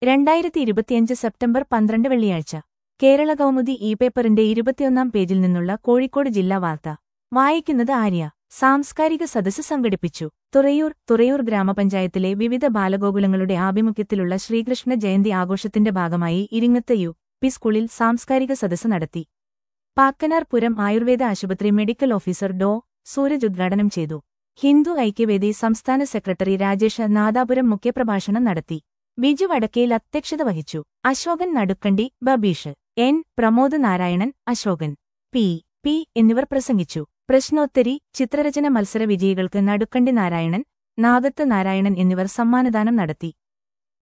രണ്ടായിരത്തി ഇരുപത്തിയഞ്ച് സെപ്റ്റംബർ പന്ത്രണ്ട് വെള്ളിയാഴ്ച കേരള കൗമുദി ഇ പേപ്പറിന്റെ ഇരുപത്തിയൊന്നാം പേജിൽ നിന്നുള്ള കോഴിക്കോട് ജില്ലാ വാർത്ത വായിക്കുന്നത് ആര്യ സാംസ്കാരിക സദസ്സ് സംഘടിപ്പിച്ചു തുറയൂർ തുറയൂർ ഗ്രാമപഞ്ചായത്തിലെ വിവിധ ബാലഗോകുലങ്ങളുടെ ആഭിമുഖ്യത്തിലുള്ള ശ്രീകൃഷ്ണ ജയന്തി ആഘോഷത്തിന്റെ ഭാഗമായി ഇരിങ്ങത്ത് യു പി സ്കൂളിൽ സാംസ്കാരിക സദസ്സ് നടത്തി പാക്കനാർ പുരം ആയുർവേദ ആശുപത്രി മെഡിക്കൽ ഓഫീസർ ഡോ സൂരജ് ഉദ്ഘാടനം ചെയ്തു ഹിന്ദു ഐക്യവേദി സംസ്ഥാന സെക്രട്ടറി രാജേഷ് നാദാപുരം മുഖ്യപ്രഭാഷണം നടത്തി ബിജു വടക്കേൽ അധ്യക്ഷത വഹിച്ചു Ashokan Nadukkandi Babeesh N Pramod Narayanan Ashokan P P എന്നിവർ പ്രസംഗിച്ചു പ്രശ്നോത്തരി ചിത്രരചന മത്സര വിജയികൾക്ക് നടുക്കണ്ടി നാരായണൻ നാഗത്ത് നാരായണൻ എന്നിവർ സമ്മാനദാനം നടത്തി